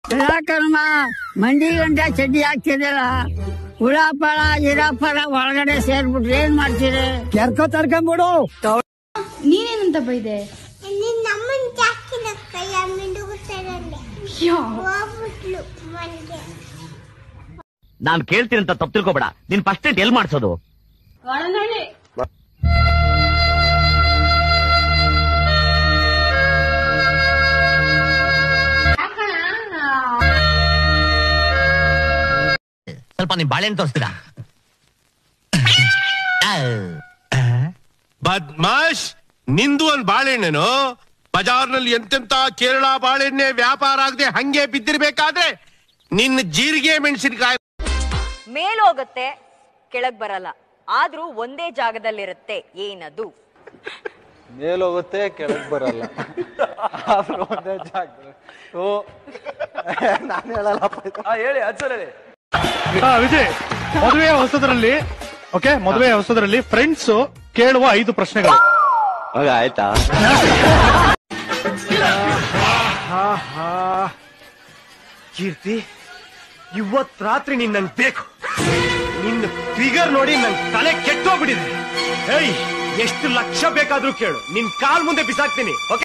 ಯಾಕಮ್ಮ ಮಂಡಿ ಗಂಟೆ ಚಡ್ಡಿ ಹಾಕ್ತಿರಲ್ಲ ಹುಳ ಪಳ ಗಿರಾಪಳ ಒಳಗಡೆ ಸೇರ್ಬಿಟ್ರೆ ಏನ್ ಮಾಡ್ತೀರಿ ಕೆರ್ಕೊ ತಡ್ಕೊಂಬಿಡು ನೀನೇನಂತ ಬೈದೆ ನಮ್ಮನ್ ಜಾಸ್ತಿ ನಕ್ಕಯ್ಯ ಮಿಂಡುಗುತ್ತಾರಲ್ಲೇ ಹೋಗ್ಬಿಟ್ಲು ಮನೆಗೆ ನಾನ್ ಕೇಳ್ತೀನಿ ಅಂತ ತಪ್ಪು ತಿಳ್ಕೊಬೇಡ ನೀನ್ ಫಸ್ಟ್ ಎಲ್ ಮಾಡ್ಸೋದು ಸ್ವಲ್ಪ ನಿಮ್ ಬಾಳೆಹಣ್ಣು ತೋರಿಸ್ತೀರಾ ಬದ್ಮಾಶ್ ನಿಂದು ಒಂದ್ ಬಾಳೆಹಣ್ಣೇನು ಬಜಾರ್ನಲ್ಲಿ ಎಂತೆಂತ ಕೇರಳ ಬಾಳೆಹಣ್ಣೆ ವ್ಯಾಪಾರ ಆಗದೆ ಹಂಗೆ ಬಿದ್ದಿರ್ಬೇಕಾದ್ರೆ ನಿನ್ನ ಜೀರಿಗೆ ಮೆಣಸಿನಕಾಯಿ ಮೇಲೋಗತ್ತೆ ಕೆಳಗ್ ಬರಲ್ಲ ಆದ್ರೂ ಒಂದೇ ಜಾಗದಲ್ಲಿರುತ್ತೆ ಏನದು ಮೇಲೋಗುತ್ತೆ ಕೆಳಗ್ ಬರಲ್ಲ ಆದ್ರೂ ಒಂದೇ ಜಾಗ ಓ ನಾನು ಹೇಳಲ್ಲಪ್ಪ ಇದು. ಹೇಳಿ ಅನ್ಸರ್ ಹೇಳಿ ವಿಜಯ್ ಮದುವೆಯ ಹೊಸದರಲ್ಲಿ ಓಕೆ ಮದುವೆಯ ಹೊಸದರಲ್ಲಿ ಫ್ರೆಂಡ್ಸ್ ಕೇಳುವ ಐದು ಪ್ರಶ್ನೆಗಳು ಮಗ ಆಯ್ತಾ ಕೀರ್ತಿ ಇವತ್ ರಾತ್ರಿ ನೀನ್ ನಂಗ್ ಬೇಕು ನಿನ್ನ ಫಿಗರ್ ನೋಡಿ ನಂಗ್ ತಲೆ ಕೆಟ್ಟೋಗ್ಬಿಟ್ಟಿದೆ ಏಯ್ ಎಷ್ಟು ಲಕ್ಷ ಬೇಕಾದ್ರೂ ಕೇಳು ನಿನ್ ಕಾಲ್ ಮುಂದೆ ಬಿಸಾಕ್ತೀನಿ ಓಕೆ